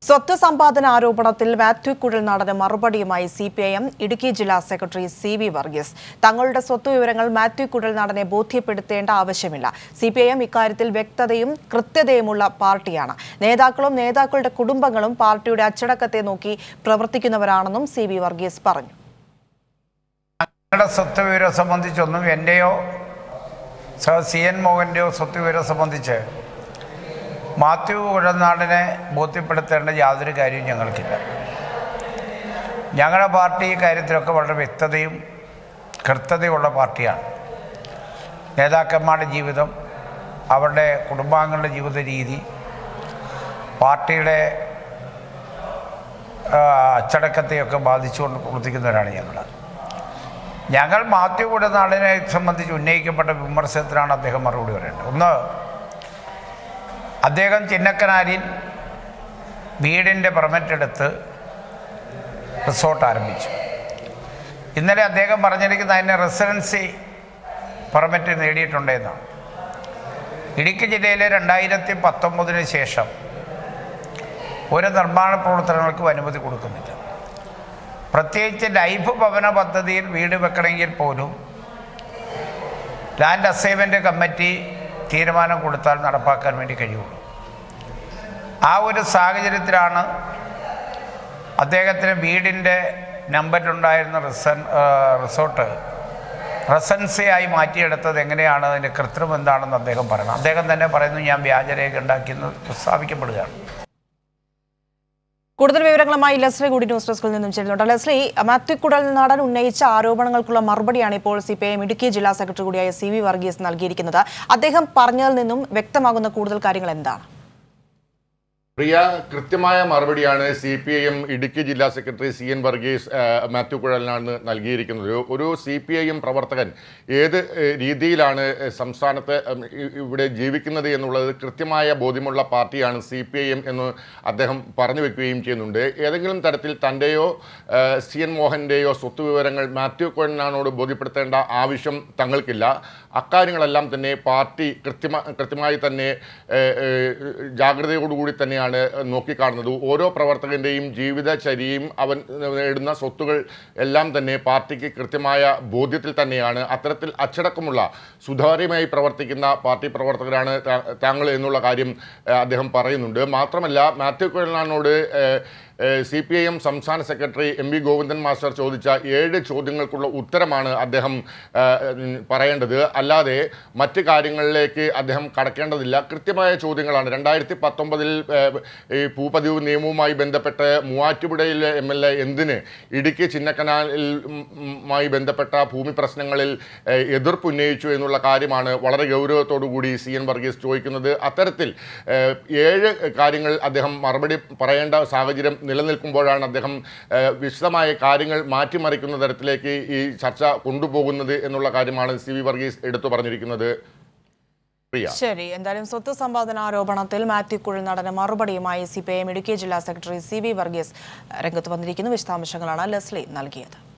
സ്വത്ത് സമ്പാദന ആരോപണത്തിൽ മാത്യു കുഴൽനാടന് മറുപടിയുമായി C P I M Idukki ജില്ലാ സെക്രട്ടറി സി വി വർഗീസ് തങ്ങളുടെ സ്വത്ത് വിവരങ്ങൾ മാത്യു കുഴൽനാടനെ ബോധ്യപ്പെടുത്തേണ്ട ആവശ്യമില്ല സി പി ഐ എം ഇക്കാര്യത്തിൽ വ്യക്തതയും കൃത്യതയുമുള്ള പാർട്ടിയാണ് നേതാക്കളും നേതാക്കളുടെ കുടുംബങ്ങളും പാർട്ടിയുടെ അച്ചടക്കത്തെ നോക്കി പ്രവർത്തിക്കുന്നവരാണെന്നും സി വി വർഗീസ് പറഞ്ഞു ഞങ്ങളുടെ സ്വത്ത് വിവരം സംബന്ധിച്ചൊന്നും എൻ്റെയോ സർ സി എൻ മോഹൻ്റെയോ സ്വത്ത് വിവരം സംബന്ധിച്ച് മാത്യു കുഴനാടിനെ ബോധ്യപ്പെടുത്തേണ്ട യാതൊരു കാര്യവും ഞങ്ങൾക്കില്ല ഞങ്ങളുടെ പാർട്ടി ഈ കാര്യത്തിലൊക്കെ വളരെ വ്യക്തതയും കൃത്യതയുള്ള പാർട്ടിയാണ് നേതാക്കന്മാരുടെ ജീവിതം അവരുടെ കുടുംബാംഗങ്ങളുടെ ജീവിത രീതി പാർട്ടിയുടെ ആ, അച്ചടക്കത്തെയൊക്കെ ബാധിച്ചുകൊണ്ട് പ്രവർത്തിക്കുന്നവരാണ് ഞങ്ങൾ ഞങ്ങൾ മാത്യു കുടനാടിനെ സംബന്ധിച്ച് ഉന്നയിക്കപ്പെട്ട വിമർശനത്തിനാണ് അദ്ദേഹം മറുപടി പറയേണ്ടത് ഒന്ന് അദ്ദേഹം ചിന്നക്കനാലിൽ വീടിൻ്റെ പെർമിറ്റ് എടുത്ത് റിസോർട്ട് ആരംഭിച്ചു ഇന്നലെ അദ്ദേഹം പറഞ്ഞിരിക്കുന്ന അതിന് റെസിഡൻസി പെർമിറ്റ് നേടിയിട്ടുണ്ടെന്നാണ് ഇടുക്കി ജില്ലയിലെ രണ്ടായിരത്തി പത്തൊമ്പതിന് ശേഷം ഒരു നിർമ്മാണ പ്രവർത്തനങ്ങൾക്കും അനുമതി കൊടുക്കുന്നില്ല പ്രത്യേകിച്ച് ലൈഫ് ഭവന പദ്ധതിയിൽ വീട് വെക്കണമെങ്കിൽ പോലും ലാൻഡ് അസൈൻമെൻറ്റ് കമ്മിറ്റി തീരുമാനം കൊടുത്താൽ നടപ്പാക്കാൻ വേണ്ടി കഴിയുള്ളൂ ആ ഒരു സാഹചര്യത്തിലാണ് അദ്ദേഹത്തിന് വീടിൻ്റെ നമ്പറിലുണ്ടായിരുന്ന റിസൺ റിസോർട്ട് റെസൻസിയായി മാറ്റിയെടുത്തത് എങ്ങനെയാണ് അതിൻ്റെ കൃത്രിമം എന്താണെന്ന് അദ്ദേഹം പറയണം അദ്ദേഹം തന്നെ പറയുന്നു ഞാൻ വ്യാജരേഖ ഉണ്ടാക്കിയെന്ന് പ്രസ്താവിക്കപ്പെടുകയാണ് കൂടുതൽ വിവരങ്ങളുമായി ലെസ്ലി കൂടി ന്യൂസ് ഡെസ്കിൽ നിന്നും ചേരുന്നുണ്ട് ലെസ്ലി മാത്യു കുഴൽനാടൻ ഉന്നയിച്ച ആരോപണങ്ങൾക്കുള്ള മറുപടിയാണ് ഇപ്പോൾ C P I M Idukki ജില്ലാ സെക്രട്ടറി കൂടിയായ സി വി വർഗീസ് നൽകിയിരിക്കുന്നത് അദ്ദേഹം പറഞ്ഞതിൽ നിന്നും വ്യക്തമാകുന്ന കൂടുതൽ കാര്യങ്ങൾ എന്താണ് പ്രിയ കൃത്യമായ മറുപടിയാണ് C P I M Idukki ജില്ലാ സെക്രട്ടറി സി എൻ വർഗീസ് ആ, മാത്യു കുഴലിനാണ് നൽകിയിരിക്കുന്നത് ഒരു സി പി ഐ എം പ്രവർത്തകൻ ഏത് ഏ, രീതിയിലാണ് ഏ, സംസ്ഥാനത്ത് ഉം, ഇ- ഇവിടെ ജീവിക്കുന്നത് എന്നുള്ളത് കൃത്യമായ ബോധ്യമുള്ള പാർട്ടിയാണ് സി പി ഐ എം എന്ന് അദ്ദേഹം പറഞ്ഞു വെക്കുകയും ചെയ്യുന്നുണ്ട് ഏതെങ്കിലും തരത്തിൽ തൻ്റെയോ ആ, സി എൻ മോഹൻ്റെയോ സ്വത്ത് വിവരങ്ങൾ മാത്യു കുഴലിനാണോട് ബോധ്യപ്പെടുത്തേണ്ട ആവശ്യം തങ്ങൾക്കില്ല അക്കാര്യങ്ങളെല്ലാം തന്നെ പാർട്ടി കൃത്യമാ കൃത്യമായി തന്നെ ഏ, ഏ, ജാഗ്രതയോടുകൂടി തന്നെയാണ് നോക്കിക്കാണുന്നത് ഓരോ പ്രവർത്തകൻ്റെയും ജീവിതചര്യയും അവൻ നേടുന്ന സ്വത്തുകൾ എല്ലാം തന്നെ പാർട്ടിക്ക് കൃത്യമായ ബോധ്യത്തിൽ തന്നെയാണ് അത്തരത്തിൽ അച്ചടക്കമുള്ള സുതാര്യമായി പ്രവർത്തിക്കുന്ന പാർട്ടി പ്രവർത്തകരാണ് താ- താങ്കൾ എന്നുള്ള കാര്യം ഏ, അദ്ദേഹം പറയുന്നുണ്ട് മാത്രമല്ല മാത്യു കുഴലാനോട് സി പി ഐ എം സംസ്ഥാന secretary M V Govindan master ചോദിച്ച ഏഴ് ചോദ്യങ്ങൾക്കുള്ള ഉത്തരമാണ് അദ്ദേഹം ആ, ഉം, പറയേണ്ടത് അല്ലാതെ മറ്റ് കാര്യങ്ങളിലേക്ക് അദ്ദേഹം കടക്കേണ്ടതില്ല കൃത്യമായ ചോദ്യങ്ങളാണ് രണ്ടായിരത്തി പത്തൊമ്പതിൽ ഈ ഭൂപതിവ് നിയമവുമായി ബന്ധപ്പെട്ട് മൂവാറ്റുപുഴയിലെ എം എൽ എ എന്തിന് ഇടുക്കി ചിന്നക്കനാലിൽ ഉം, ഉം, മായി ബന്ധപ്പെട്ട ഭൂമി പ്രശ്നങ്ങളിൽ ഏ, എതിർപ്പ് ഉന്നയിച്ചു എന്നുള്ള കാര്യമാണ് വളരെ ഗൗരവത്തോടു കൂടി സി എൻ വർഗീസ് ചോദിക്കുന്നത് അത്തരത്തിൽ ഏ, ഏഴ് കാര്യങ്ങൾ അദ്ദേഹം മറുപടി പറയേണ്ട സാഹചര്യം നിലനിൽക്കുമ്പോഴാണ് അദ്ദേഹം ഏ, വിശദമായ കാര്യങ്ങൾ മാറ്റിമറിക്കുന്ന തരത്തിലേക്ക് ഈ ചർച്ച കൊണ്ടുപോകുന്നത് എന്നുള്ള കാര്യമാണ് സി വി വർഗീസ് എടുത്തു പറഞ്ഞിരിക്കുന്നത് പ്രിയ ശരി എന്തായാലും സ്വത്ത് സമ്പാദന ആരോപണത്തിൽ മാത്യു കുഴൽനാടന് മറുപടിയുമായി C P I M Idukki ജില്ലാ സെക്രട്ടറി സി വി വർഗീസ് രംഗത്ത് വന്നിരിക്കുന്നു വിശദാംശങ്ങളാണ് ലെസ്ലി നൽകിയത്